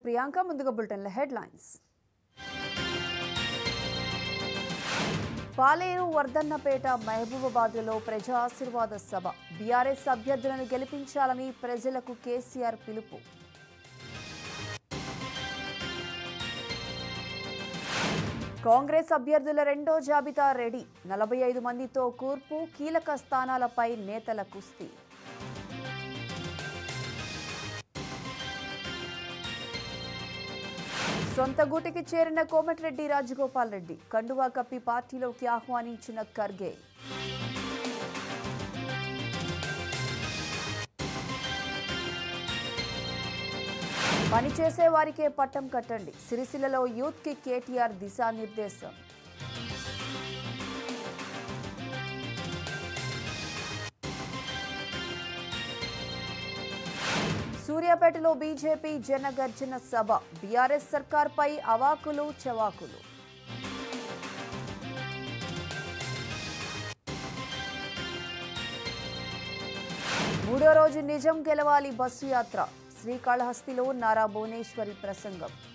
ప్రియాంక ముందుగా బులెటిన్ల హెడ్లైన్స్ పాలేరు వర్ధన్నపేట మహబూబాబాద్లో ప్రజా ఆశీర్వాద సభ బీఆర్ఎస్ అభ్యర్థులను గెలిపించాలని ప్రజలకు కేసీఆర్ పిలుపు కాంగ్రెస్ అభ్యర్థుల రెండో జాబితా రెడీ నలభై ఐదు మందితో కూర్పు కీలక స్థానాలపై నేతల కుస్తీ సొంత గూటికి చేరిన కోమటిరెడ్డి రాజగోపాల్ రెడ్డి కండువా కప్పి పార్టీలోకి ఆహ్వానించిన ఖర్గే పనిచేసే వారికే పట్టం కట్టండి సిరిసిల్లలో యూత్ కి కేటీఆర్ దిశానిర్దేశం సూర్యాపేటలో బీజేపీ జనగర్జన సభ బీఆర్ఎస్ సర్కార్పై అవాకులు చవాకులు మూడో రోజు నిజం గెలవాలి బస్సు యాత్ర శ్రీకాళహస్తిలో నారా భువనేశ్వరి ప్రసంగం